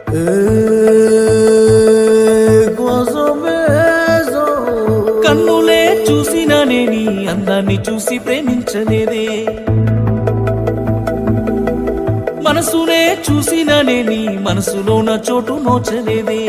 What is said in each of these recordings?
కన్నులే చూసినానే నీ అందాన్ని చూసి ప్రేమించలేదే మనసునే చూసినానే నీ మనసులోన చోటు నోచలేదే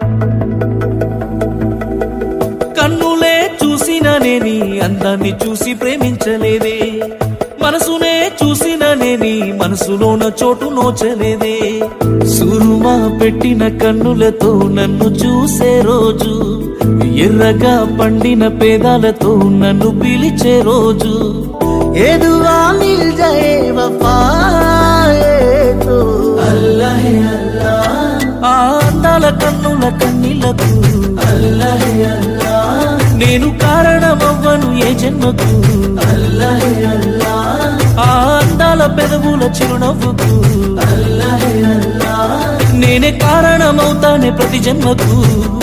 కన్నులే చూసినానే నీ అందాన్ని చూసి ప్రేమించలేదే మనసునే చూసినానే నీ మనసులోన చోటు నోచలేదే సురుమా పెట్టిన కన్నులతో నన్ను చూసే రోజు ఎర్రగా పండిన పేదాలతో నన్ను పిలిచే రోజు ఎదువా మిల్ జాయే వఫాయే తో అల్లాహే అల్లా ఆ అందాల కన్నుల కన్నీళ్లకు అల్లాహే అల్లా నేను కారణమవ్వను ఏ జన్మకు అల్లాహే అల్లా ఆ అందాల పెదవుల చిరునవ్వుకు అల్లాహే అల్లా నేనే కారణమవుతానే ప్రతి జన్మకు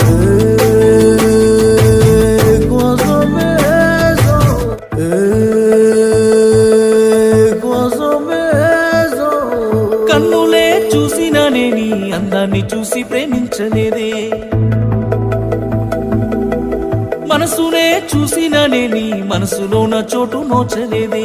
Gozo mezo Gozo mezo కన్నులే చూసినానే నీ అందాన్ని చూసి ప్రేమించలేదే మనసునే చూసినానే నీ మనసులోన చోటు నోచలేదే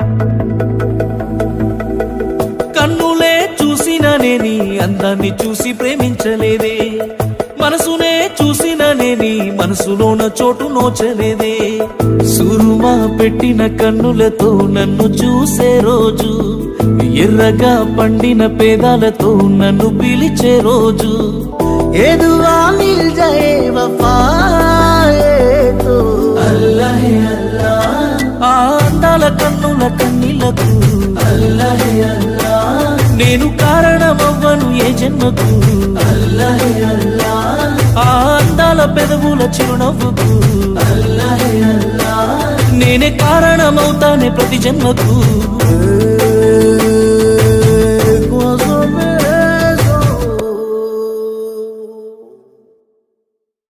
కన్నులే చూసినానే నీ అందాన్ని చూసి ప్రేమించలేదే మనసునే చూసినానే నీ మనసులోన చోటు నోచలేదే సురుమా పెట్టిన కన్నులతో నన్ను చూసే రోజు ఎర్రగా పండిన పేదాలతో నన్ను పిలిచే రోజు ఎదువా మిల్ జాయే వఫాయే తో అల్లాహే అల్లా ఆ అందాల కన్నుల కన్నీళ్లకు అల్లాహే అల్లా నేను కారణమవ్వను ఏ జన్మకు అల్లాహే అల్లా ఆ అందాల పెదవుల చిరునవ్వుకు అల్లాహే అల్లా నేనే కారణమవుతానే ప్రతి జన్మకు